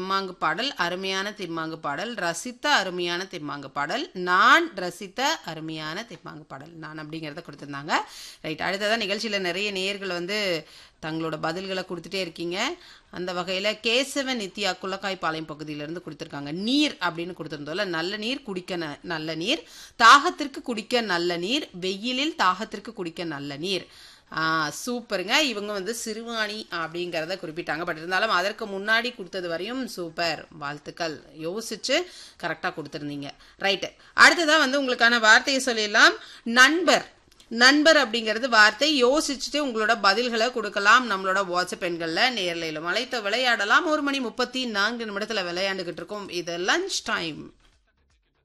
தெம்மாங்கு பாடல் அருமையான தெம்மாங்கு பாடல் ரசித்த அருமையான தெம்மாங்கு பாடல் நான் ரசித்த அருமையான தெம்மாங்கு பாடல் நான் அப்படிங்கிறத கொடுத்துருந்தாங்க ரைட் அடுத்ததான் நிகழ்ச்சியில் நிறைய நேயர்கள் வந்து தங்களோட பதில்களை கொடுத்துட்டே இருக்கீங்க அந்த வகையில் கேசவ நித்யா குலக்காய்பாளையம் பகுதியிலேருந்து கொடுத்துருக்காங்க நீர் அப்படின்னு கொடுத்துருந்தோம்ல நல்ல நீர் குடிக்க ந- நல்ல நீர் தாகத்திற்கு குடிக்க நல்ல நீர் வெயிலில் தாகத்திற்கு குடிக்க நல்ல நீர் ஆ, சூப்பருங்க இவங்க வந்து சிறுவாணி அப்படிங்கிறத குறிப்பிட்டாங்க பட் இருந்தாலும் அதற்கு முன்னாடி கொடுத்தது வரையும் சூப்பர் வாழ்த்துக்கள் யோசிச்சு கரெக்டாக கொடுத்துருந்தீங்க ரைட்டு அடுத்ததான் வந்து உங்களுக்கான வார்த்தையை சொல்லிடலாம் நண்பர் நண்பர் அப்படிங்கிறது வார்த்தை யோசிச்சுட்டு உங்களோட பதில்களை கொடுக்கலாம் நம்மளோட வாட்ஸ்அப் எண்களில் நேர்லையிலும் அழைத்து விளையாடலாம் ஒரு மணி முப்பத்தி நான்கு நிமிடத்தில் விளையாண்டுக்கிட்டு இருக்கோம் இது லஞ்ச் டைம்